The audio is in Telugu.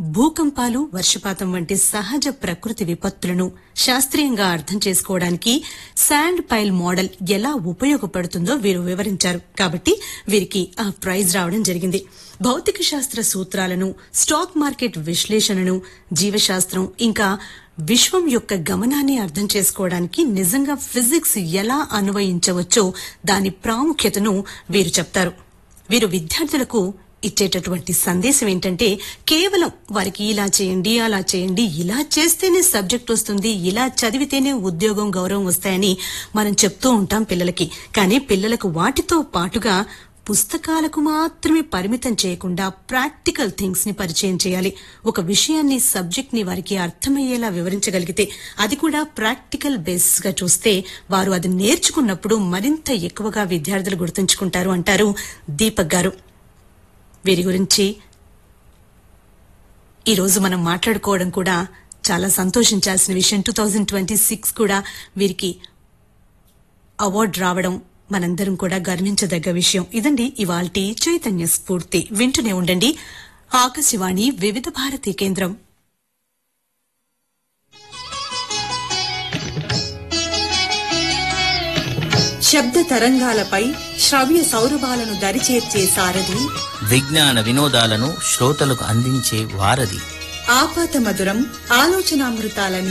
భూకంపాలు వర్షపాతం వంటి సహజ ప్రకృతి విపత్తులను శాస్త్రీయంగా అర్థం చేసుకోవడానికి శాండ్ పైల్ మోడల్ ఎలా ఉపయోగపడుతుందో వీరు వివరించారు కాబట్టి వీరికి ఆ ప్రైజ్ రావడం జరిగింది భౌతిక శాస్త్ర సూత్రాలను స్టాక్ మార్కెట్ విశ్లేషణను జీవశాస్త్రం ఇంకా విశ్వం యొక్క గమనాన్ని అర్థం చేసుకోవడానికి నిజంగా ఫిజిక్స్ ఎలా అన్వయించవచ్చో దాని ప్రాముఖ్యతను వీరు చెప్తారు వీరు విద్యార్థులకు ఇచ్చేటటువంటి సందేశం ఏంటంటే కేవలం వారికి ఇలా చేయండి అలా చేయండి ఇలా చేస్తేనే సబ్జెక్ట్ వస్తుంది ఇలా చదివితేనే ఉద్యోగం గౌరవం వస్తాయని మనం చెప్తూ ఉంటాం పిల్లలకి కానీ పిల్లలకు వాటితో పాటుగా పుస్తకాలకు మాత్రమే పరిమితం చేయకుండా ప్రాక్టికల్ థింగ్స్ ని పరిచయం చేయాలి ఒక విషయాన్ని సబ్జెక్ట్ ని వారికి అర్థమయ్యేలా వివరించగలిగితే అది కూడా ప్రాక్టికల్ బేసిస్ గా చూస్తే వారు అది నేర్చుకున్నప్పుడు మరింత ఎక్కువగా విద్యార్థులు గుర్తుంచుకుంటారు అంటారు దీపక్ గారు వీరి గురించి ఈ రోజు మనం మాట్లాడుకోవడం కూడా చాలా సంతోషించాల్సిన విషయం టూ థౌజండ్ ట్వంటీ సిక్స్ కూడా వీరికి అవార్డు రావడం మనందరం కూడా గర్వించదగ్గ విషయం ఇదండి ఇవాల్టి చైతన్య స్ఫూర్తి వింటూనే ఉండండి ఆకాశవాణి వివిధ భారతి కేంద్రం శబ్ద తరంగాలపై శ్రవ్య సౌరభాలను దరిచేర్చే సారథి విజ్ఞాన వినోదాలను శ్రోతలకు అందించే వారధి ఆపాత మధురం ఆలోచనామృతాల